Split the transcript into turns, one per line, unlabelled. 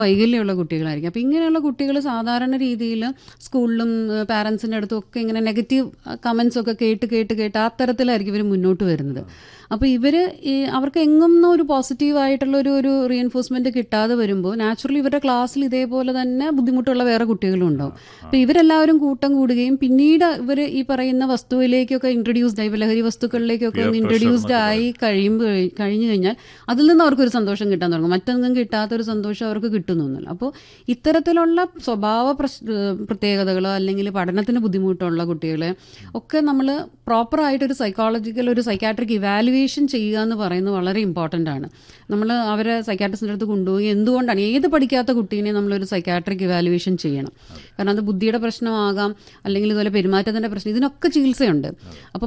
വൈകല്യമുള്ള കുട്ടികളായിരിക്കും അപ്പോൾ ഇങ്ങനെയുള്ള കുട്ടികൾ സാധാരണ രീതിയിൽ സ്കൂളിലും പാരൻസിൻ്റെ അടുത്തും ഒക്കെ ഇങ്ങനെ നെഗറ്റീവ് കമൻസ് ഒക്കെ കേട്ട് കേട്ട് കേട്ട് ആ തരത്തിലായിരിക്കും ഇവർ മുന്നോട്ട് വരുന്നത് അപ്പോൾ ഇവർ അവർക്ക് എങ്ങും ഒരു പോസിറ്റീവായിട്ടുള്ള ഒരു ഒരു റീഎൻഫോഴ്സ്മെന്റ് കിട്ടാതെ വരുമ്പോൾ നാച്ചുറലി ഇവരുടെ ക്ലാസ്സിൽ ഇതേപോലെ തന്നെ ബുദ്ധിമുട്ടുള്ള വേറെ കുട്ടികളും ഉണ്ടാവും അപ്പോൾ ഇവരെല്ലാവരും കൂട്ടം കൂടുകയും പിന്നീട് ഇവർ ഈ പറയുന്ന വസ്തുവിലേക്കൊക്കെ ഇൻട്രൊഡ്യൂസ്ഡ് ആയി ലഹരി വസ്തുക്കളിലേക്കൊക്കെ ഒന്ന് ഇൻട്രൊഡ്യൂസ്ഡ് ആയി കഴിയുമ്പോൾ കഴിഞ്ഞു കഴിഞ്ഞാൽ അതിൽ നിന്ന് അവർക്കൊരു സന്തോഷം കിട്ടാൻ തുടങ്ങും മറ്റൊന്നും കിട്ടാത്തൊരു സന്തോഷം അവർക്ക് കിട്ടുന്നൊന്നുമില്ല അപ്പോൾ ഇത്തരത്തിലുള്ള സ്വഭാവ പ്രശ് പ്രത്യേകതകളോ അല്ലെങ്കിൽ പഠനത്തിന് ബുദ്ധിമുട്ടുള്ള കുട്ടികളെ ഒക്കെ നമ്മൾ പ്രോപ്പറായിട്ടൊരു സൈക്കോളജിക്കൽ ഒരു സൈക്കാട്രിക് ഇവാലുവേഷൻ ചെയ്യുക എന്ന് പറയുന്നത് വളരെ ഇമ്പോർട്ടൻ്റ് ആണ് നമ്മൾ അവരെ സൈക്കാട്രിസ്റ്റിൻ്റെ അടുത്ത് കൊണ്ടുപോയി എന്തുകൊണ്ടാണ് ഏത് പഠിക്കാത്ത കുട്ടീനെ നമ്മളൊരു സൈക്കാട്രിക് ഇവാലുവേഷൻ ചെയ്യണം കാരണം അത് ബുദ്ധിയുടെ പ്രശ്നമാകാം അല്ലെങ്കിൽ ഇതുപോലെ പെരുമാറ്റത്തിൻ്റെ പ്രശ്നം ഇതിനൊക്കെ ചികിത്സയുണ്ട് അപ്പോൾ